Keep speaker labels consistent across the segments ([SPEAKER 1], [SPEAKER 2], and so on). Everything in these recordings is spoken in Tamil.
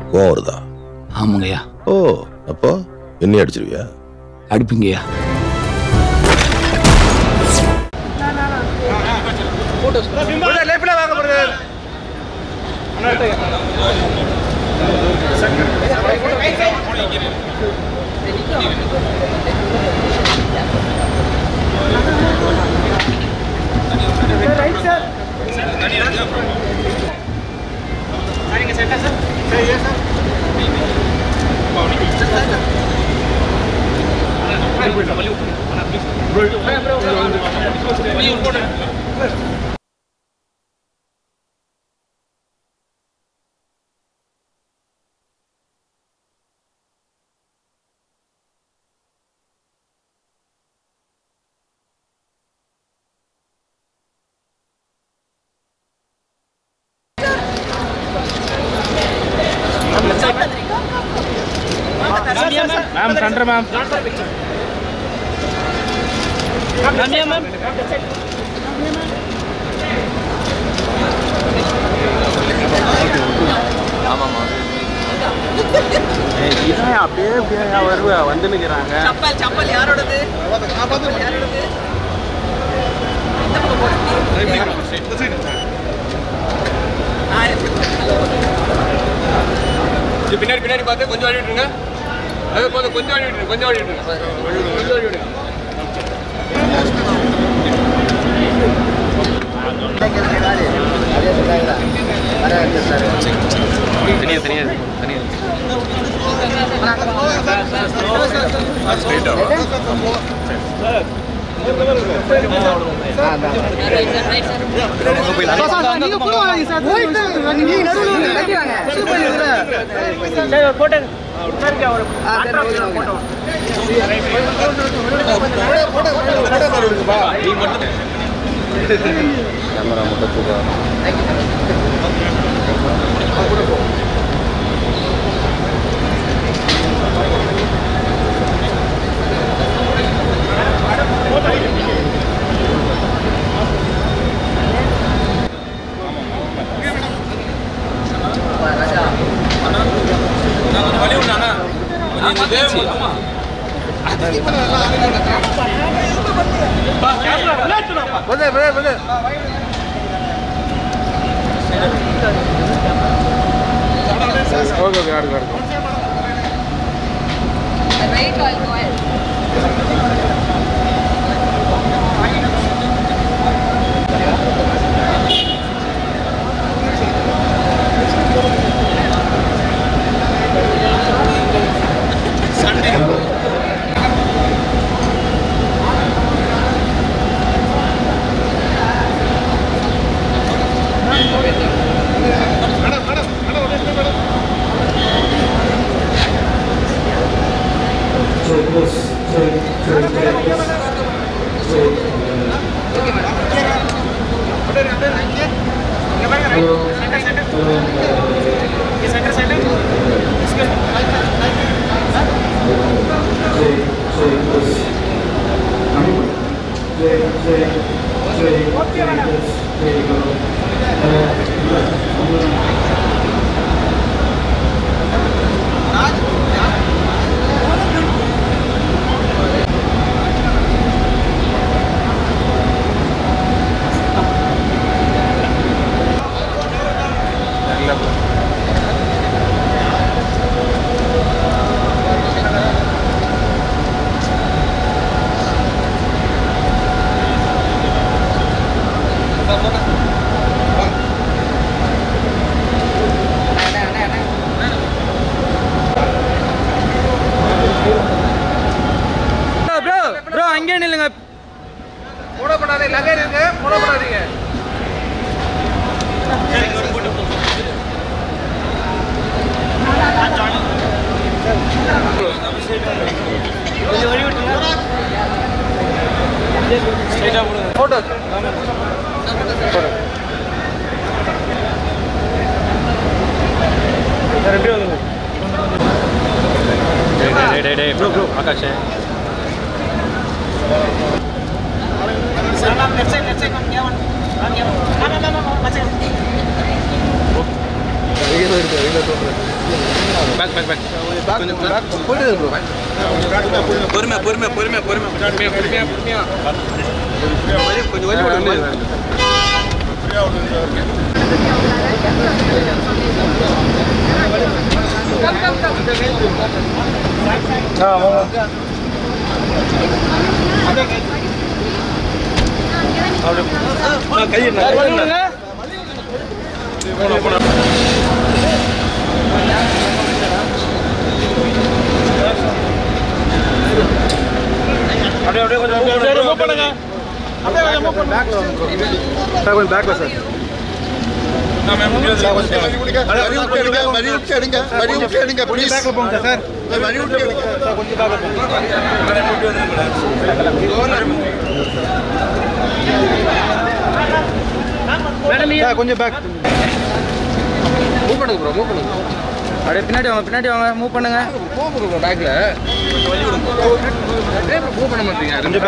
[SPEAKER 1] கோவம் வருதா
[SPEAKER 2] ஆமாங்கய்யா
[SPEAKER 1] ஓ அப்போ என்ன அடிச்சிருவியா
[SPEAKER 2] அடிப்பீங்கய்யா
[SPEAKER 3] मैम सेंटर मैम मैम அப்படியே அப்படியே வருவா வந்து நிற்கிறாங்க
[SPEAKER 4] சப்பல் சப்பல் யாரோடது சப்பல் யாரோடது இந்த பக்கம் போடு. ஆயிரத்தி
[SPEAKER 5] இது பின்னாடி பின்னாடி பார்த்து கொஞ்சம் வழி விட்டுருங்க அது போதும் கொஞ்சம் வழி விட்டுருங்க கொஞ்சம் வழி விட்டுருங்க கொஞ்சம் வழி விடுங்க
[SPEAKER 3] தனியா தனியா தனியா கேமரா மட்டும் தூக்கா ஓகே ஓகே ஆடுங்க ஆடுங்க
[SPEAKER 4] Right, I'll go ahead.
[SPEAKER 3] Bro bro அங்கே நில்லுங்க
[SPEAKER 5] போடப்படாதீங்க லகேஜ் இருக்கு போடப்படாதீங்க போட்டோ
[SPEAKER 3] டேய் டேய் டேய் ப்ரோ ப்ரோ ஆகாஷ்
[SPEAKER 5] இருக்கு இருக்கு
[SPEAKER 3] பேக் பேக் பேக்
[SPEAKER 5] பொறுமை பொறுமை பொறுமை பொறுமை பொறுமையா பொறுமையா பொறுமையா வலி- கொஞ்சம் வலி விடுங்க
[SPEAKER 3] வலி விடுங்க அப்படியே அப்படியே கொஞ்சம் மூவ் பண்ணுங்க
[SPEAKER 6] கொஞ்சம் பேக்
[SPEAKER 5] மூவ் பண்ணுங்க ப்ரோ மூவ் பண்ணுங்க
[SPEAKER 3] அப்படியே பின்னாடி வாங்க பின்னாடி வாங்க மூவ் பண்ணுங்க
[SPEAKER 5] போங்க ப்ரோ பேக்ல ஏன் மூவ் பண்ண மாட்டீங்க கொஞ்சம்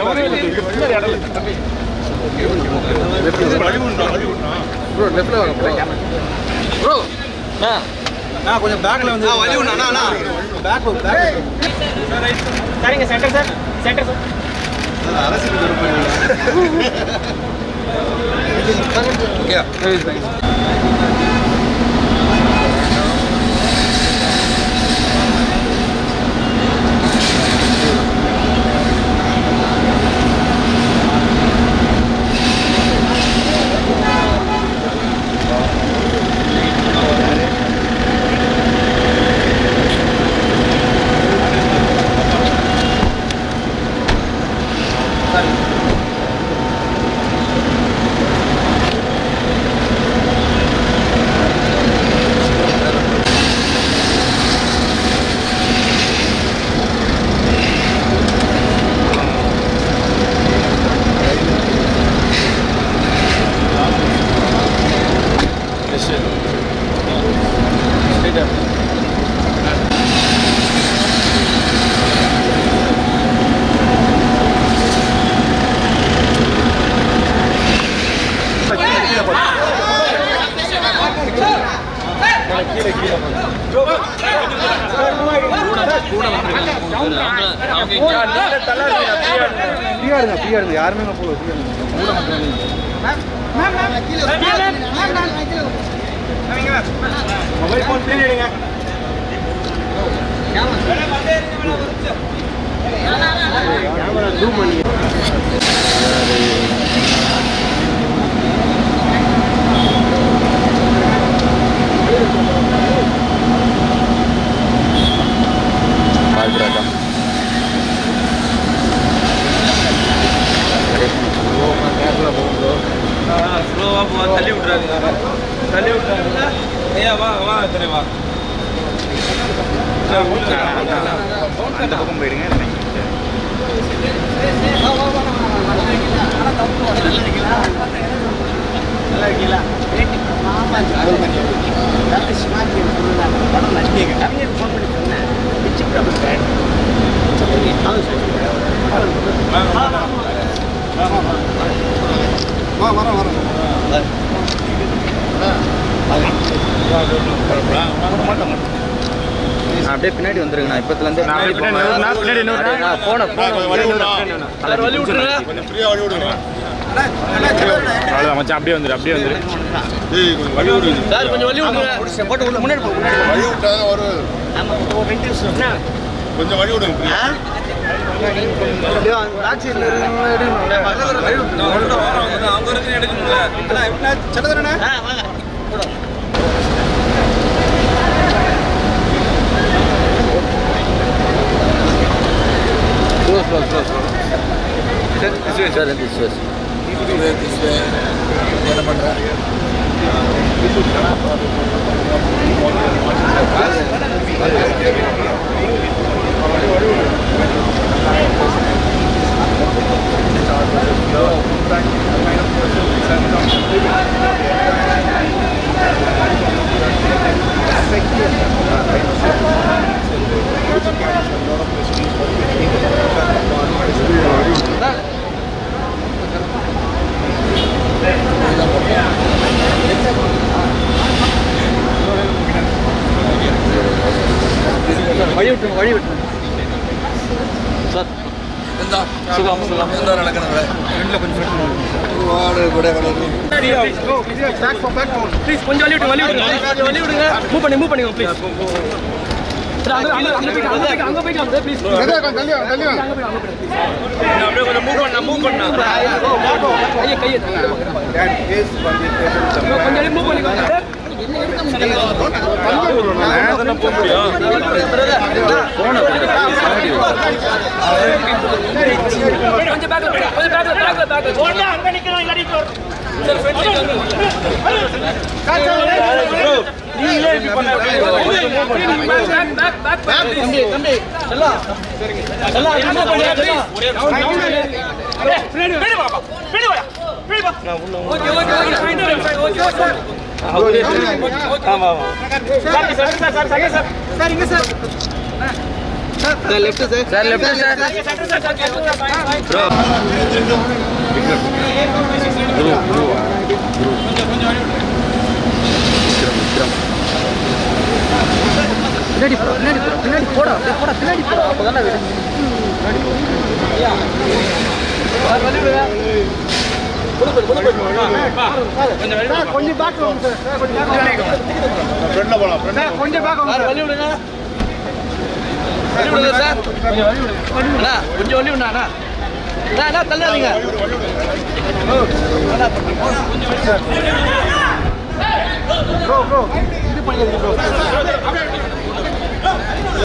[SPEAKER 5] ப்ரோ லெஃப்ட்ல வாங்க ப்ரோ ப்ரோ
[SPEAKER 6] நான் கொஞ்சம் பேக்ல வந்து
[SPEAKER 5] வலி விடு அண்ணா அண்ணா
[SPEAKER 6] பேக் பேக்
[SPEAKER 3] சரிங்க centre sir centre sir
[SPEAKER 5] okay
[SPEAKER 6] ஃப்ரீயா இருங்க ஃப்ரீயா இருங்க யாருமே இங்க போகல ஃப்ரீயா இருங்க கூட மொபைல் ஃபோன் பின்னாடி எடுங்க கேமரா ஜூம் பண்ணி
[SPEAKER 1] பார்க்குறாக்கா
[SPEAKER 3] ஸ்லோவா போ தள்ளி விட்றாங்க தள்ளி விட்றாங்க ஐயா வா வா சரி வா
[SPEAKER 6] அந்த பக்கம் போயிடுங்க
[SPEAKER 3] அப்படியே பின்னாடி வந்துருங்க இப்பத்துல இருந்து
[SPEAKER 6] நான் பின்னாடி நகரு, நான் பின்னாடி நகரு.
[SPEAKER 3] நான் போன போன வழி விட்டுருங்க
[SPEAKER 6] அவ்வளோதான் மச்சான் அப்படியே வந்துரு அப்படியே வந்துரு
[SPEAKER 3] சார் கொஞ்சம் வழி விட்டுருங்க போட்டு உள்ள முன்னாடி போ முன்னாடி போ.
[SPEAKER 1] கொஞ்சம் வழி விடுங்க
[SPEAKER 3] அவங்க இருக்கு எடுக்கணும்ல
[SPEAKER 5] slow slow slow slow
[SPEAKER 3] sir this way. வழி விட்டுருங்க வழி விட்டுருங்க சார் சுகம் சுகம் ப்ளீஸ் கொஞ்சம் வழி விட்டு வழி விடுங்க வழி விடுங்க மூவ் பண்ணி மூவ் பண்ணி ப்ளீஸ் அங்க அங்க அங்க போய்க்கலாம் அங்க போய்க்கலாம் அங்க போய்க்கலாம் ப்ளீஸ்
[SPEAKER 5] அப்படியே கொஞ்சம் மூவ் பண்ண மூவ் பண்ண
[SPEAKER 3] கையை கையை கொஞ்சம் மூவ் பண்ணிக்கோங்க கொஞ்சம் பேக்ல கொஞ்சம் பேக்ல பேக்ல பேக்ல ஓடா அங்க நிக்கிறோம் இல்லாடி சார் நீங்களே இப்படி பண்ண பேக் பேக் பேக் தம்பி தம்பி செல்லாம் செல்லாம் என்ன பண்ணுங்க பின்னாடி வாப்பா பின்னாடி வா பின்னாடி வா okay okay okay fine fine okay okay ஆமா ஆமா sir sir sir sir sir sir sir இங்க sir sir left sir sir left sir bro பின்னாடி போ பின்னாடி போ பின்னாடி போடா அப்படியே போடா பின்னாடி போ அப்பதானே விடு சார் வழி விடுங்க கொஞ்சம் பேக் வாங்க சார் கொஞ்சம்
[SPEAKER 1] ஃப்ரெண்ட்ல போலாம் ஃப்ரெண்ட்
[SPEAKER 3] கொஞ்சம் பேக் வாங்க சார் வழி விடுங்க வழி விடுங்க சார் கொஞ்சம் வழி விடுங்க அண்ணா கொஞ்சம் வழி விடுங்க அண்ணா அண்ணா அண்ணா தள்ளாதீங்க அண்ணா கொஞ்சம் ப்ரோ ப்ரோ இது பண்ணிடுங்க ப்ரோ